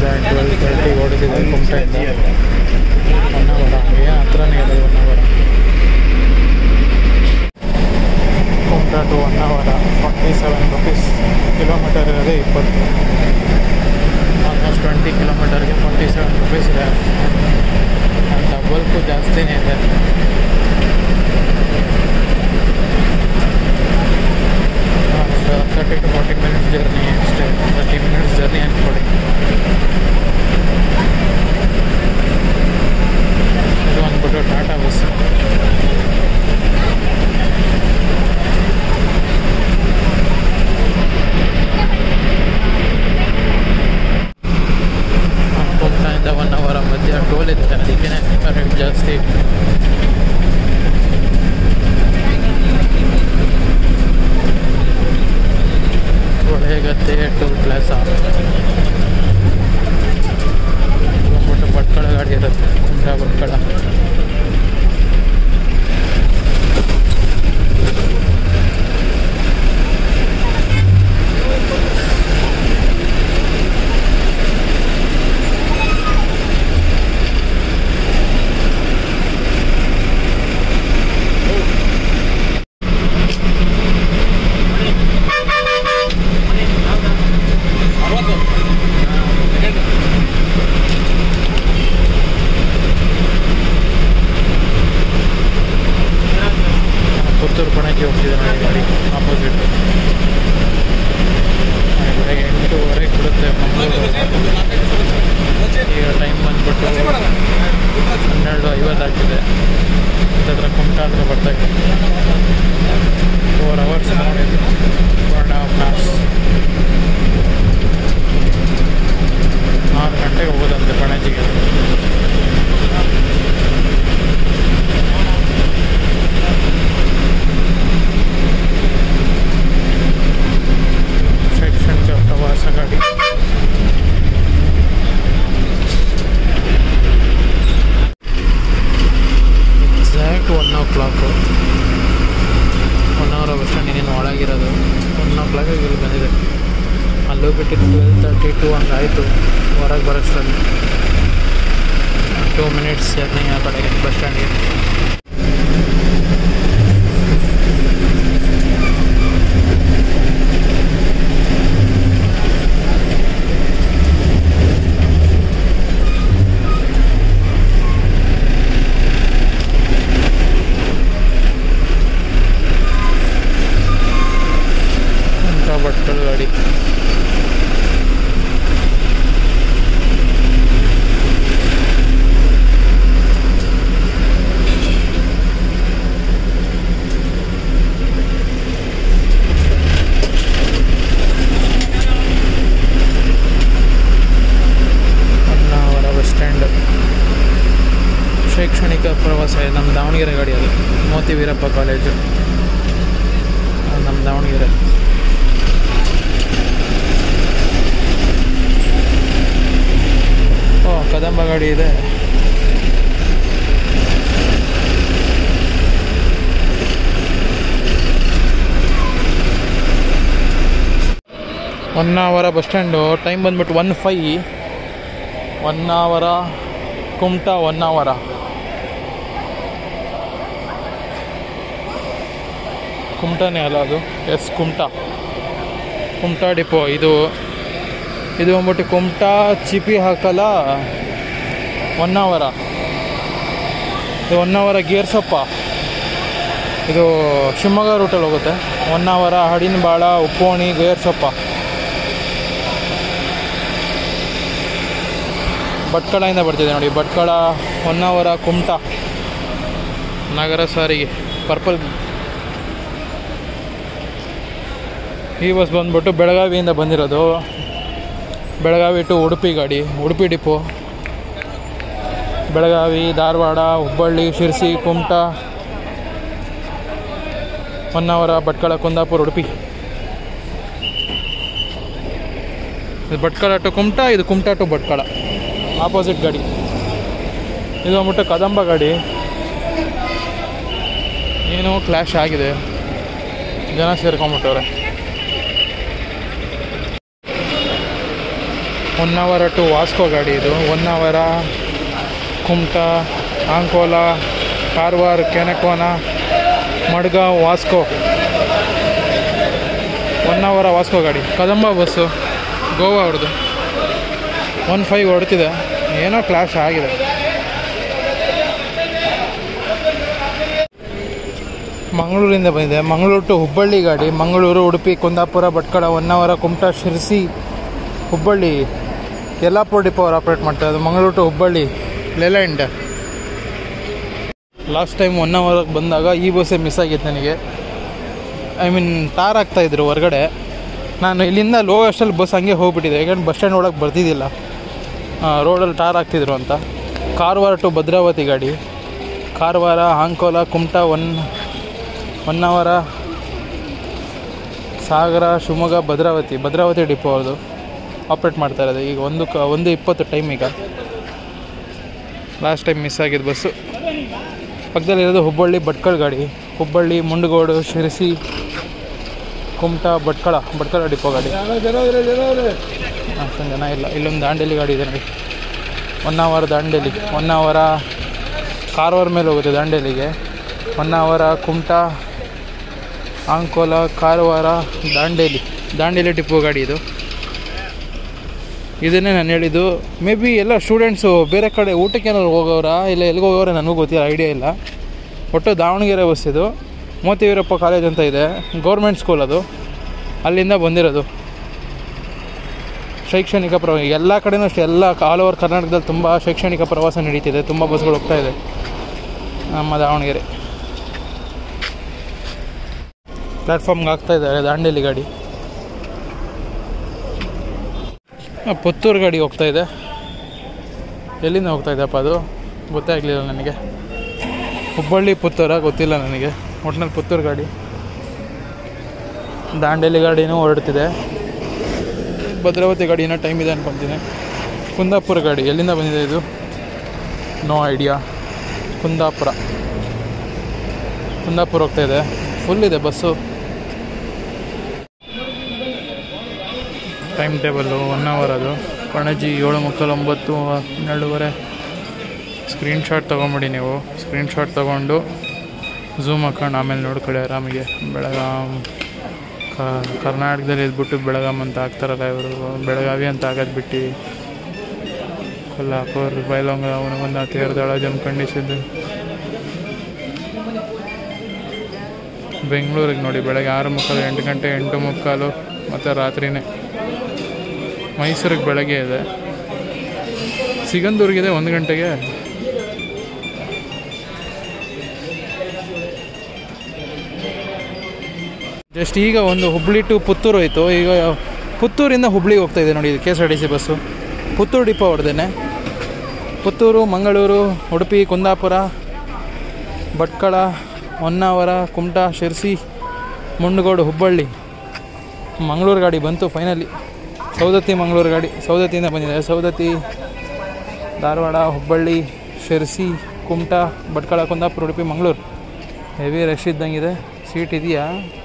eleven twelve thirty ಓಡಿಸಿದೆ ಕುಮಟೆಯಿಂದ one hour ಏನು ಹತ್ರನೇ ಇದೆ one hour Kumta to one hour forty seven rupees kilometre ಇರೋದೇ ಇಪ್ಪತ್ತು ಆಲ್ಮೋಸ್ಟ್ ಟ್ವೆಂಟಿ ಕಿಲೋಮೀಟರ್ಗೆ ಫಾರ್ಟಿ ಸೆವೆನ್ ರುಪೀಸ್ ಇದೆ ಡಬಲ್ಗೂ ಜಾಸ್ತಿನೇ ಇದೆ thirty to forty minutes journey ಅಷ್ಟೇ ತರ್ಟಿ ಮಿನಿಟ್ಸ್ ಜರ್ನಿ ಅಂದ್ಕೊಳ್ಳಿ ಇದು ಅಂದ್ಬಿಟ್ಟು ಟಾಟಾ ಬಸ್ ಕುಮಟಾಯಿಂದ ಒನ್ ಅವರ ಮಧ್ಯ ಟೋಲ್ ಇದೆ ಅದಕ್ಕೆ ರೇಟ್ ಜಾಸ್ತಿ ಹೊಳೆಗದ್ದೆ ಟೋಲ್ ಪ್ಲಾಸ ಬಂದ್ಬಿಟ್ಟು ಭಟ್ಕಳ ಗಾಡಿ ಇರುತ್ತೆ ಕುಮಟಾ ಭಟ್ಕಳ ಪುತ್ತೂರು ಪಣಜಿ ಹೋಗ್ತಿದೆ ನೋಡಿ ಗಾಡಿ ಆಪೋಸಿಟ್ ಬೆಳಗ್ಗೆ ಎಂಟೂವರೆಗೆ ಬಿಡುತ್ತೆ ಮಂಗಳೂರು ಈಗ ಟೈಮ್ ಬಂದ್ಬಿಟ್ಟು ಹನ್ನೆರಡು ಐವತ್ತು ಆಗ್ತಿದೆ ಹತ್ರ ಕುಮಟ ಹತ್ರ ಬರ್ತಾ ಇದೆ ಫೋರ್ ಅವರ್ಸ್ ನೋಡಿದ್ದು ಫೋರ್ ಆ್ಯಂಡ್ ಹಾಫ್ ಅವರ್ಸ್ ಆರು ಗಂಟೆಗೆ ಹೋಗೋದಂತೆ ಪಣಜಿಗೆ ಶೈಕ್ಷಣಿಕ ಪ್ರವಾಸ ಗಾಡಿ exact one o'clock one hour bus stand ಇನ್ನೇನು ಒಳಗಿರೋದು ಒನ್ ಓ ಕ್ಲಾಕಿಗೆ ಇಲ್ಲಿ ಬಂದಿದೆ ಅಲ್ಲೂ ಬಿಟ್ಟು ಟ್ವೆಲ್ ತರ್ಟಿ ಟು ಹಂಗಾಯಿತು ಹೊರಗೆ ಬರೋಷ್ಟರಲ್ಲಿ ಟೂ ಮಿನಿಟ್ಸ್ ಜರ್ನಿ ಆ ಕಡೆಗೆ ಬಸ್ ಸ್ಟ್ಯಾಂಡಿಗೆ ಅಂತ ಭಟ್ಕಳ ಗಾಡಿ ಹೊನ್ನಾವರ ಬಸ್ ಸ್ಟ್ಯಾಂಡ್ ಶೈಕ್ಷಣಿಕ ಪ್ರವಾಸ ಇದೆ ನಮ್ಮ ದಾವಣಗೆರೆ ಗಾಡಿ ಅದು ಮೋತಿ ವೀರಪ್ಪ ಕಾಲೇಜು ಅದು ನಮ್ಮ ದಾವಣಗೆರೆ ಓ ಕದಂಬ ಗಾಡಿ ಇದೆ one hour bus stand time ಬಂದ್ಬಿಟ್ಟು one five one hour Kumta one ಅವರ ಕುಮಟಾನೇ ಅಲ್ಲ ಅದು ಎಸ್ ಕುಮಟ ಕುಮಟಾ ಡಿಪೋ ಇದು ಇದು ಬಂದ್ಬಿಟ್ಟು ಕುಮಟಾ ಚಿಪಿ ಹಾಕಲ್ಲ ಒನ್ ಅವರ ಇದು ಒನ್ ಅವರ ಗೇರ್ಸಪ್ಪ ಇದು ಶಿವಮೊಗ್ಗ ರೂಟಲ್ಲಿ ಹೋಗುತ್ತೆ ಒನ್ ಅವರ ಹಡಿನ ಬಾಳ ಉಪ್ಪೋಣಿ ಗೇರ್ಸಪ್ಪ ಭಟ್ಕಳದಿಂದ ಬರ್ತಿದೆ ನೋಡಿ ಭಟ್ಕಳ ಒನ್ ಅವರ ಕುಮಟ ನಗರ ಸಾರಿಗೆ ಪರ್ಪಲ್ ಈ ಬಸ್ ಬಂದ್ಬಿಟ್ಟು ಬೆಳಗಾವಿಯಿಂದ ಬಂದಿರೋದು ಬೆಳಗಾವಿ ಟು ಉಡುಪಿ ಗಾಡಿ ಉಡುಪಿ ಡಿಪೋ ಬೆಳಗಾವಿ ಧಾರವಾಡ ಹುಬ್ಬಳ್ಳಿ ಶಿರ್ಸಿ ಕುಮಟ ಹೊನ್ನಾವರ ಭಟ್ಕಳ ಕುಂದಾಪುರ ಉಡುಪಿ ಇದು ಭಟ್ಕಳ ಟು ಕುಮಟ ಇದು ಕುಮಟ ಟು ಭಟ್ಕಳ ಆಪೋಸಿಟ್ ಗಾಡಿ ಇದು ಬಂದ್ಬಿಟ್ಟು ಕದಂಬ ಗಾಡಿ ಏನೋ ಕ್ಲ್ಯಾಶ್ ಆಗಿದೆ ಜನ ಸೇರ್ಕೊಂಬಿಟ್ಟವ್ರೆ ಒನ್ ಅವರ್ ಟು ವಾಸ್ಕೋ ಗಾಡಿ ಇದು one hour Kumta Ankola Karwar Canacona Madgaon Vasco one hour Vasco ಗಾಡಿ ಕದಂಬ ಬಸ್ಸು ಗೋವಾ ಅವ್ರದ್ದು ಒನ್ ಫೈವ್ ಹೊಡ್ತಿದೆ ಏನೋ ಕ್ಲಾಶ್ ಆಗಿದೆ ಮಂಗಳೂರಿಂದ ಬಂದಿದೆ ಮಂಗಳೂರು ಟು ಹುಬ್ಬಳ್ಳಿ ಗಾಡಿ ಮಂಗಳೂರು ಉಡುಪಿ ಕುಂದಾಪುರ ಭಟ್ಕಳ ಹೊನ್ನಾವರ ಕುಮಟಾ ಶಿರಸಿ ಹುಬ್ಬಳ್ಳಿ ಯಲ್ಲಾಪುರ ಡಿಪೋ ಅವ್ರು ಆಪ್ರೇಟ್ ಮಾಡ್ತಾರೆ ಅದು Mangaluru to Hubballi Leyland last time one ಅವರ್ಗೆ ಬಂದಾಗ ಈ ಬಸ್ಸೇ ಮಿಸ್ ಆಗಿತ್ತು ನನಗೆ ಐ ಮೀನ್ ಟಾರ್ ಆಗ್ತಾಯಿದ್ರು ಹೊರಗಡೆ ನಾನು ಇಲ್ಲಿಂದ ಲೋ ಅಷ್ಟಲ್ಲಿ ಬಸ್ ಹಂಗೆ ಹೋಗ್ಬಿಟ್ಟಿದೆ ಯಾಕಂದ್ರೆ ಬಸ್ ಸ್ಟ್ಯಾಂಡ್ ಒಳಗೆ ಬರ್ತಿದ್ದಿಲ್ಲ ರೋಡಲ್ಲಿ ಟಾರ್ ಆಗ್ತಿದ್ರು ಅಂತ ಕಾರವಾರ ಟು ಭದ್ರಾವತಿ ಗಾಡಿ Karwar Ankola Kumta one one hour Sagar Shivamogga Bhadravati Bhadravati depot ಅವ್ರದ್ದು ಆಪ್ರೇಟ್ ಮಾಡ್ತಾ ಇರೋದು ಈಗ ಒಂದು ಕ ಒಂದು ಇಪ್ಪತ್ತು ಟೈಮ್ ಈಗ ಲಾಸ್ಟ್ ಟೈಮ್ ಮಿಸ್ ಆಗಿದ್ದು ಬಸ್ಸು ಪಕ್ಕದಲ್ಲಿರೋದು ಹುಬ್ಬಳ್ಳಿ ಭಟ್ಕಳ ಗಾಡಿ ಹುಬ್ಬಳ್ಳಿ ಮುಂಡಗೋಡು ಶಿರಸಿ ಕುಮಟಾ ಭಟ್ಕಳ ಭಟ್ಕಳ ಡಿಪೋ ಗಾಡಿ ಅಷ್ಟೊಂದು ಜನ ಇಲ್ಲ ಇಲ್ಲೊಂದು ದಾಂಡೇಲಿ ಗಾಡಿ ಇದೆ ನೋಡಿ ಒನ್ ಅವರ್ ದಾಂಡೇಲಿ ಒನ್ ಅವರ ಕಾರವಾರ ಮೇಲೆ ಹೋಗುತ್ತೆ ದಾಂಡೇಲಿಗೆ one hour Kumta Ankola Karwar Dandeli Dandeli depot ಗಾಡಿ ಇದು ಇದನ್ನೇ ನಾನು ಹೇಳಿದ್ದು ಮೇ ಬಿ ಎಲ್ಲ ಸ್ಟೂಡೆಂಟ್ಸು ಬೇರೆ ಕಡೆ ಊಟಕ್ಕೆ ಏನಾದ್ರು ಹೋಗೋರಾ ಇಲ್ಲ ಎಲ್ಲಿಗೆ ಹೋಗೋರೆ ನನಗೂ ಗೊತ್ತಿಲ್ಲ ಐಡಿಯಾ ಇಲ್ಲ ಒಟ್ಟು ದಾವಣಗೆರೆ ಬಸ್ ಇದು ಮೋತಿ ವೀರಪ್ಪ ಕಾಲೇಜ್ ಅಂತ ಇದೆ ಗೌರ್ಮೆಂಟ್ ಸ್ಕೂಲ್ ಅದು ಅಲ್ಲಿಂದ ಬಂದಿರೋದು ಶೈಕ್ಷಣಿಕ ಪ್ರವಾಸ ಎಲ್ಲ ಕಡೆನೂ ಅಷ್ಟೇ ಎಲ್ಲ ಆಲ್ ಓವರ್ ಕರ್ನಾಟಕದಲ್ಲಿ ತುಂಬ ಶೈಕ್ಷಣಿಕ ಪ್ರವಾಸ ನಡೀತಿದೆ ತುಂಬ ಬಸ್ಗಳು ಹೋಗ್ತಾ ಇದೆ ನಮ್ಮ ದಾವಣಗೆರೆ ಪ್ಲ್ಯಾಟ್ಫಾರ್ಮ್ಗೆ ಆಗ್ತಾ ಇದ್ದಾರೆ ದಾಂಡೇಲಿ ಗಾಡಿ ಆ, ಪುತ್ತೂರು ಗಾಡಿ ಹೋಗ್ತಾ ಇದೆ ಎಲ್ಲಿಂದ ಹೋಗ್ತಾ ಇದೆಯಪ್ಪ ಅದು ಗೊತ್ತೇ ಆಗಲಿಲ್ಲ ನನಗೆ ಹುಬ್ಬಳ್ಳಿ ಪುತ್ತೂರ ಗೊತ್ತಿಲ್ಲ ನನಗೆ ಒಟ್ನಲ್ಲಿ ಪುತ್ತೂರು ಗಾಡಿ ದಾಂಡೇಲಿ ಗಾಡಿನೂ ಹೊರಡ್ತಿದೆ ಭದ್ರಾವತಿ ಗಾಡಿ ಏನೋ ಟೈಮ್ ಇದೆ ಅನ್ಕೊತೀನಿ ಕುಂದಾಪುರ ಗಾಡಿ ಎಲ್ಲಿಂದ ಬಂದಿದೆ ಇದು ನೋ ಐಡಿಯಾ ಕುಂದಾಪುರ ಕುಂದಾಪುರ ಹೋಗ್ತಾ ಇದೆ ಫುಲ್ ಇದೆ bus time table one hour ಅದು ಪಣಜಿ ಏಳು ಮುಕ್ಕಾಲು ಒಂಬತ್ತು ಹನ್ನೆರಡುವರೆ ಸ್ಕ್ರೀನ್ಶಾಟ್ ತೊಗೊಂಬಿಡಿ ನೀವು ಸ್ಕ್ರೀನ್ಶಾಟ್ ತೊಗೊಂಡು ಝೂಮ್ ಹಾಕೊಂಡು ಆಮೇಲೆ ನೋಡ್ಕೊಳ್ಳಿ ಆರಾಮಿಗೆ ಬೆಳಗಾಂ ಕ- ಕರ್ನಾಟಕದಲ್ಲಿ ಇದ್ಬಿಟ್ಟು ಬೆಳಗಾಂ ಅಂತ ಹಾಕ್ತಾರಲ್ಲ ಇವರು ಬೆಳಗಾವಿ ಅಂತ ಆಗೋದು ಬಿಟ್ಟು ಕೊಲ್ಲಾಪುರ ಬೈಲೊಂಗ ಅವನಗೊಂದ ತೇರ್ದಾಳ ಜಮಖಂಡಿಸಿದ್ದು ಬೆಂಗಳೂರಿಗೆ ನೋಡಿ ಬೆಳಗ್ಗೆ ಆರು ಮುಕ್ಕಾಲು ಎಂಟು ಗಂಟೆ ಎಂಟು ಮುಕ್ಕಾಲು ಮತ್ತು ರಾತ್ರಿನೇ ಮೈಸೂರಿಗೆ ಬೆಳಗ್ಗೆ ಇದೆ ಸಿಗಂದೂರಿಗಿದೆ ಒಂದು ಗಂಟೆಗೆ ಜಸ್ಟ್ ಈಗ ಒಂದು ಹುಬ್ಳಿ ಟು ಪುತ್ತೂರು ಹೋಯಿತು ಈಗ ಪುತ್ತೂರಿಂದ ಹುಬ್ಳಿಗೆ ಹೋಗ್ತಾ ಇದೆ ನೋಡಿ ಇದು K S R T C bus Puttur depot ಹೊಡೆದೇನೆ ಪುತ್ತೂರು ಮಂಗಳೂರು ಉಡುಪಿ ಕುಂದಾಪುರ ಭಟ್ಕಳ ಹೊನ್ನಾವರ ಕುಮಟಾ ಶಿರ್ಸಿ ಮುಂಡಗೋಡು ಹುಬ್ಬಳ್ಳಿ ಮಂಗಳೂರು ಗಾಡಿ ಬಂತು ಫೈನಲಿ ಸೌದತ್ತಿ ಮಂಗಳೂರು ಗಾಡಿ ಸೌದತ್ತಿಯಿಂದ ಬಂದಿದೆ ಸೌದತ್ತಿ ಧಾರವಾಡ ಹುಬ್ಬಳ್ಳಿ ಶಿರ್ಸಿ ಕುಮಟಾ ಭಟ್ಕಳ ಕುಂದಾಪುರ ಉಡುಪಿ ಮಂಗಳೂರು ಹೆವಿ ರಶ್ ಇದ್ದಂಗಿದೆ ಸೀಟ್ ಇದೆಯಾ